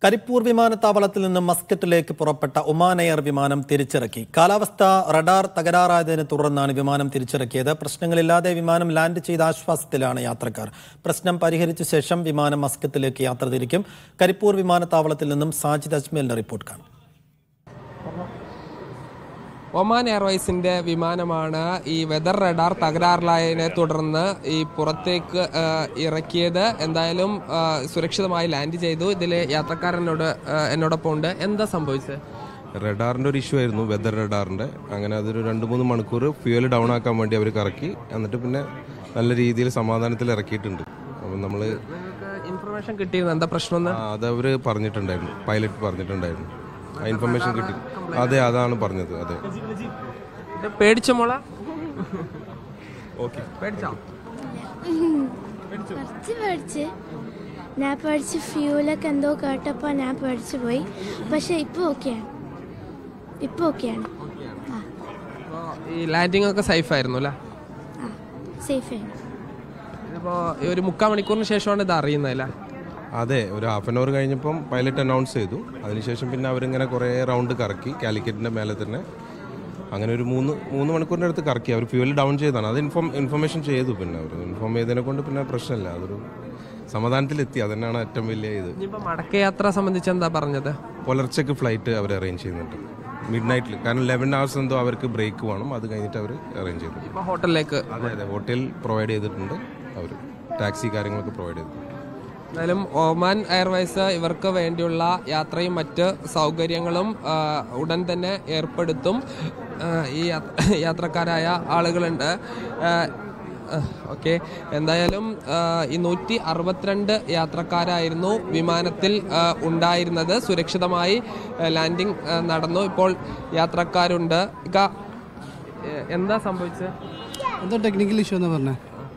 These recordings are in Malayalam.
കരിപ്പൂർ വിമാനത്താവളത്തിൽ നിന്നും മസ്കറ്റിലേക്ക് പുറപ്പെട്ട ഒമാൻ എയർ വിമാനം തിരിച്ചിറക്കി കാലാവസ്ഥ റഡാർ തകരാറായതിനെ തുടർന്നാണ് വിമാനം തിരിച്ചിറക്കിയത് പ്രശ്നങ്ങളില്ലാതെ വിമാനം ലാൻഡ് ചെയ്ത ആശ്വാസത്തിലാണ് യാത്രക്കാർ പ്രശ്നം പരിഹരിച്ച ശേഷം വിമാനം മസ്കത്തിലേക്ക് യാത്ര തിരിക്കും കരിപ്പൂർ വിമാനത്താവളത്തിൽ നിന്നും സാജിദ് അജ്മലിന്റെ റിപ്പോർട്ട് കാണാം ഒമാൻ എയർവേസിന്റെ വിമാനമാണ് ഈ വെതർ റഡാർ തകരാറിലായതിനെ തുടർന്ന് ഈ പുറത്തേക്ക് ആ, ഇറക്കിയത് എന്തായാലും ആ, സുരക്ഷിതമായി ലാൻഡ് ചെയ്തു ഇതിലെ യാത്രക്കാരനോട് ആ, എന്നോടൊപ്പം ഉണ്ട് എന്താ സംഭവിച്ചത് റഡാറിന്റെ ഒരു ഇഷ്യൂ ആയിരുന്നു വെതർ റഡാറിന്റെ അങ്ങനെ അതൊരു രണ്ട് മൂന്ന് മണിക്കൂർ ഫ്യൂവൽ ഡൗൺ ആക്കാൻ വേണ്ടി അവർ കറക്കി എന്നിട്ട് പിന്നെ നല്ല രീതിയിൽ സമാധാനത്തിൽ ഇറക്കിയിട്ടുണ്ട് അപ്പം നമ്മൾ ഇൻഫർമേഷൻ കിട്ടിയിരുന്നു എന്താ പ്രശ്നം അത് അവർ പറഞ്ഞിട്ടുണ്ടായിരുന്നു പൈലറ്റ് പറഞ്ഞിട്ടുണ്ടായിരുന്നു ആ ഇൻഫർമേഷൻ കിട്ടി അതെ അതാണ് പറഞ്ഞത് അതെ പേടിച്ച മോള ഓക്കെ പേടിച്ചോ കുറച്ച് പേടിച്ച് ഞാൻ പേടിച്ച് ഫ്യൂലൊക്കെ എന്തോ കേട്ടപ്പോൾ ഞാൻ പേടിച്ച് പോയി പക്ഷെ ഇപ്പോൾ ഓക്കെയാണ് ഇപ്പോൾ ഓക്കെയാണ് ആ ഈ ലാൻഡിംഗ് ഒക്കെ സേഫ് ആയിരുന്നു അല്ലേ ആ സേഫാണ് ഇതിപ്പോ ഈ ഒരു മുക്കാൽ മണിക്കൂറിന് ശേഷമാണ് ഇത് അറിയുന്നത് അല്ലേ അതെ ഒരു ഹാഫ് ആൻ അവർ കഴിഞ്ഞപ്പം പൈലറ്റ് അനൗൺസ് ചെയ്തു അതിനുശേഷം പിന്നെ അവരിങ്ങനെ കുറേ റൗണ്ട് കറക്കി കാലിക്കറ്റിന്റെ മേലെ തന്നെ അങ്ങനെ ഒരു മൂന്ന് മൂന്ന് മണിക്കൂറിൻ്റെ അടുത്ത് കറക്കി അവർ ഫ്യൂവൽ ഡൗൺ ചെയ്താണ് അത് ഇൻഫോം ഇൻഫർമേഷൻ ചെയ്തു പിന്നെ അവർ ഇൻഫോം ചെയ്തതിനെ കൊണ്ട് പിന്നെ പ്രശ്നമില്ല അതൊരു സമാധാനത്തിലെത്തി അതന്നെയാണ് ഏറ്റവും വലിയ ഇത് ഇനിയിപ്പോ മടക്കയാത്ര സംബന്ധിച്ച് എന്താ പറഞ്ഞത് പുലർച്ചയ്ക്ക് ഫ്ലൈറ്റ് അവർ അറേഞ്ച് ചെയ്യുന്നുണ്ട് മിഡ് നൈറ്റിൽ കാരണം ലെവൻ ഹവേഴ്സ് എന്തോ അവർക്ക് ബ്രേക്ക് വേണം അത് കഴിഞ്ഞിട്ട് അവർ അറേഞ്ച് ചെയ്തു ഇപ്പൊ ഹോട്ടലിലേക്ക് അതെ അതെ ഹോട്ടൽ പ്രൊവൈഡ് ചെയ്തിട്ടുണ്ട് അവർ ടാക്സി കാര്യങ്ങളൊക്കെ പ്രൊവൈഡ് ചെയ്തിട്ടുണ്ട് എന്തായാലും ഒമാൻ എയർവേസ് ഇവർക്ക് വേണ്ടിയുള്ള യാത്രയും മറ്റ് സൗകര്യങ്ങളും ആ, ഉടൻ തന്നെ ഏർപ്പെടുത്തും ആ, ഈ യാത്ര- യാത്രക്കാരായ ആളുകളുണ്ട് ഓക്കെ എന്തായാലും ആ, ഈ നൂറ്റി അറുപത്തിരണ്ട് യാത്രക്കാരായിരുന്നു വിമാനത്തിൽ ആ, ഉണ്ടായിരുന്നത് സുരക്ഷിതമായി ആ, ലാൻഡിംഗ് ആ, നടന്നു ഇപ്പോൾ യാത്രക്കാരുണ്ട് ഇക്ക, ഏ, എന്താ സംഭവിച്ചത് എന്തോ ടെക്നിക്കൽ ഇഷ്യൂ എന്നാ പറഞ്ഞേ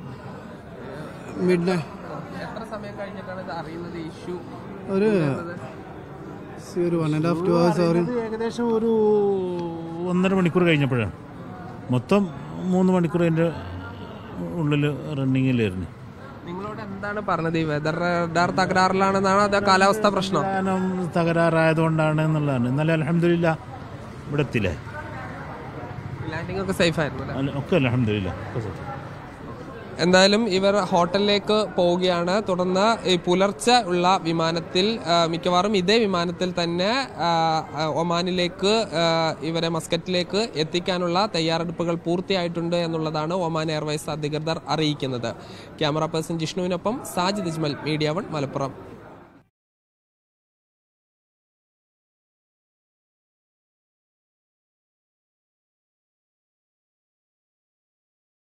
മിഡ് എത്ര സമയം കഴിഞ്ഞിട്ടാണ് ഇത് അറിയുന്നത് ഇഷ്യൂ ഒരു ഒരു one and half two hours അവർ ഇത് ഏകദേശം ഒരു ഒന്നര മണിക്കൂർ കഴിഞ്ഞപ്പോഴാണ് മൊത്തം മൂന്ന് മണിക്കൂർ അതിൻ്റെ ഉള്ളിൽ റണ്ണിങ്ങിലായിരുന്നു നിങ്ങളോട് എന്താണ് പറഞ്ഞത് ഈ വെതർ റഡാർ തകരാറിലാണെന്നാണോ അതോ കാലാവസ്ഥ പ്രശ്നം വിമാനം തകരാറായതുകൊണ്ടാണ് എന്നുള്ളതാണ് ഇന്നലെ അലഹമില്ല ഇവിടെ എത്തില്ലേ ലാൻഡിംഗ് ഒക്കെ സേഫ് ആയിരുന്നു അല്ലേ? അല്ല, ഒക്കെ അലഹമില്ല എന്തായാലും ഇവർ ഹോട്ടലിലേക്ക് പോവുകയാണ് തുടർന്ന് ഈ പുലർച്ചെ ഉള്ള വിമാനത്തിൽ ആ, മിക്കവാറും ഇതേ വിമാനത്തിൽ തന്നെ ആ, ആ, ഒമാനിലേക്ക് ആ, ഇവരെ മസ്കറ്റിലേക്ക് എത്തിക്കാനുള്ള തയ്യാറെടുപ്പുകൾ പൂർത്തിയായിട്ടുണ്ട് എന്നുള്ളതാണ് ഒമാൻ എയർവേസ് അധികൃതർ അറിയിക്കുന്നത് ക്യാമറ പേഴ്സൺ ജിഷ്ണുവിനൊപ്പം സാജിദ് ഇജ്മൽ മീഡിയ വൺ മലപ്പുറം